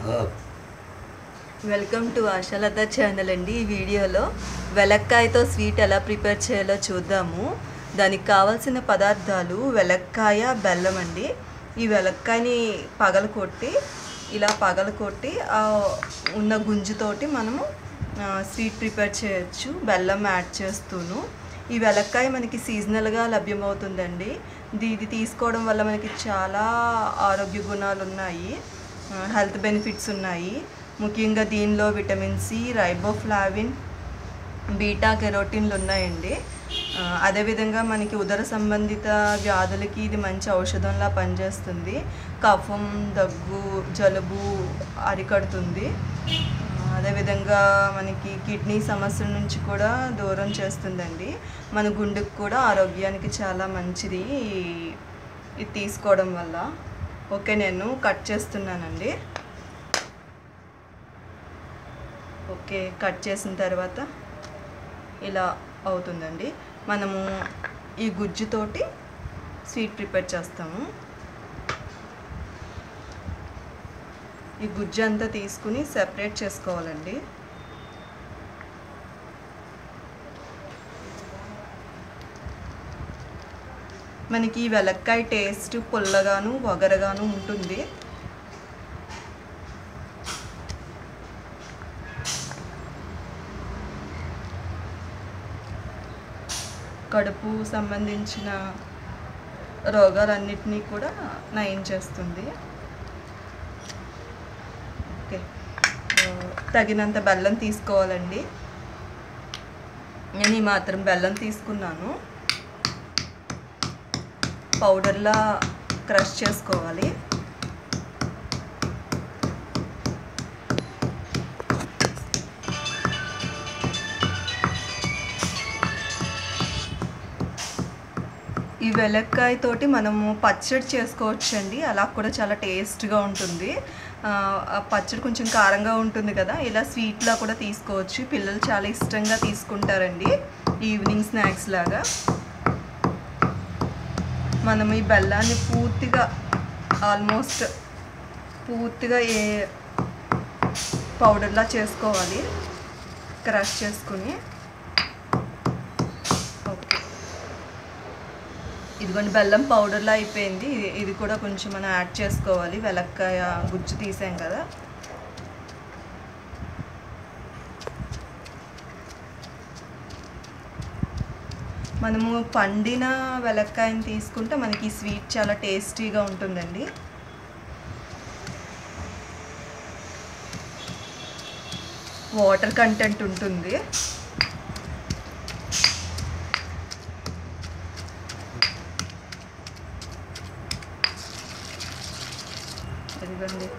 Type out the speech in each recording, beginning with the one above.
welcome to ఆశాలత channel అండి ఈ వీడియోలో వెలక్కాయతో స్వీట్ ఎలా ప్రిపేర్ చేయాలో చూద్దాము దానికి కావాల్సిన పదార్థాలు వెలక్కాయ బెల్లం అండి ఈ వెలక్కాయని పగలకొట్టి ఇలా పగలకొట్టి ఆ ఉన్న గుంజుతోటి మనము ఆ, స్వీట్ ప్రిపేర్ చేయొచ్చు బెల్లం యాడ్ చేస్తూను ఈ వెలక్కాయ మనకి సీజనల్గా లభ్యమవుతుందండి ఇది ఇది తీసుకోవడం వల్ల మనకి చాలా ఆరోగ్య గుణాలు ఉన్నాయి హెల్త్ బెనిఫిట్స్ ఉన్నాయి ముఖ్యంగా దీనిలో విటమిన్ సి రైబోఫ్లావిన్ బీటా కెరోటిన్లు ఉన్నాయండి ఆ, అదేవిధంగా మనకి ఉదర సంబంధిత వ్యాధులకి ఇది మంచి ఔషధంలా పనిచేస్తుంది కఫం దగ్గు జలుబు అరికడుతుంది ఆ, అదేవిధంగా మనకి కిడ్నీ సమస్యల నుంచి కూడా దూరం చేస్తుందండి మన గుండెకు కూడా ఆరోగ్యానికి చాలా మంచిది ఈ- ఇది తీసుకోవడం వల్ల ఓకే నేను కట్ చేస్తున్నానండి ఓకే కట్ చేసిన తర్వాత ఇలా అవుతుందండి మనము ఈ గుజ్జుతోటి స్వీట్ ప్రిపేర్ చేస్తాము ఈ గుజ్జు అంతా తీసుకుని సెపరేట్ చేసుకోవాలండి మనకి ఈ వెలక్కాయ టేస్ట్ పుల్లగాను వగరగాను ఉంటుంది కడుపు సంబంధించిన రోగాలన్నిటినీ కూడా నయం చేస్తుంది ఓకే ఆ, తగినంత బెల్లం తీసుకోవాలండి నేను ఈ మాత్రం బెల్లం తీసుకున్నాను పౌడర్లా క్రష్ చేసుకోవాలి ఈ వెలక్కాయ తోటి మనము పచ్చడి చేసుకోవచ్చండి అలా కూడా చాలా టేస్ట్గా ఉంటుంది ఆ, ఆ పచ్చడి కొంచెం కారంగా ఉంటుంది కదా ఇలా స్వీట్లా కూడా తీసుకోవచ్చు పిల్లలు చాలా ఇష్టంగా తీసుకుంటారండి ఈవినింగ్ స్నాక్స్ లాగా మనం ఈ బెల్లాన్ని పూర్తిగా ఆల్మోస్ట్ పూర్తిగా ఏ పౌడర్లా చేసుకోవాలి క్రష్ చేసుకుని ఓకే ఇదిగోండి బెల్లం పౌడర్లా అయిపోయింది ఇది ఇది కూడా కొంచెం మనం యాడ్ చేసుకోవాలి వెలక్కాయ గుజ్జు తీసాం కదా మనము పండిన వెలక్కాయని తీసుకుంటే మనకి ఈ స్వీట్ చాలా టేస్టీగా ఉంటుందండి వాటర్ కంటెంట్ ఉంటుంది ఇదిగోండి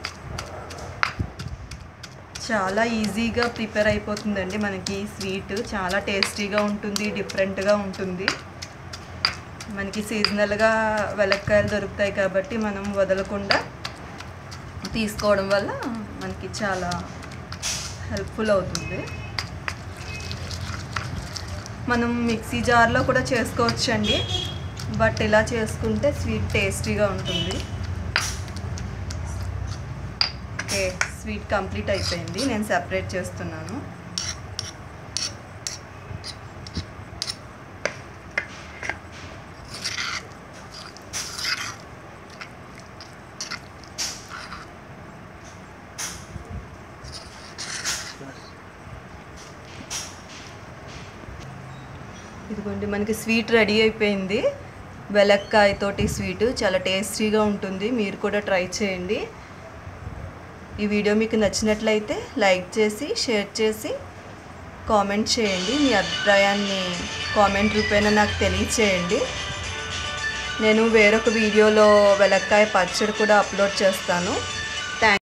చాలా ఈజీగా ప్రిపేర్ అయిపోతుందండి మనకి స్వీట్ చాలా టేస్టీగా ఉంటుంది డిఫరెంట్గా ఉంటుంది మనకి సీజనల్గా వెలక్కాయలు దొరుకుతాయి కాబట్టి మనం వదలకుండా తీసుకోవడం వల్ల మనకి చాలా హెల్ప్ఫుల్ అవుతుంది మనం మిక్సీ జార్లో కూడా చేసుకోవచ్చండి బట్ ఇలా చేసుకుంటే స్వీట్ టేస్టీగా ఉంటుంది ఓకే స్వీట్ కంప్లీట్ అయిపోయింది నేను సెపరేట్ చేస్తున్నాను ఇదిగోండి మనకి స్వీట్ రెడీ అయిపోయింది వెలక్కాయతోటి స్వీట్ చాలా టేస్టీగా ఉంటుంది మీరు కూడా ట్రై చేయండి ఈ వీడియో మీకు నచ్చినట్లయితే లైక్ చేసి షేర్ చేసి కామెంట్ చేయండి మీ అభిప్రాయాన్ని కామెంట్ రూపేణ నాకు తెలియచేయండి నేను వేరొక వీడియోలో వెలక్కాయ పచ్చడి కూడా అప్లోడ్ చేస్తాను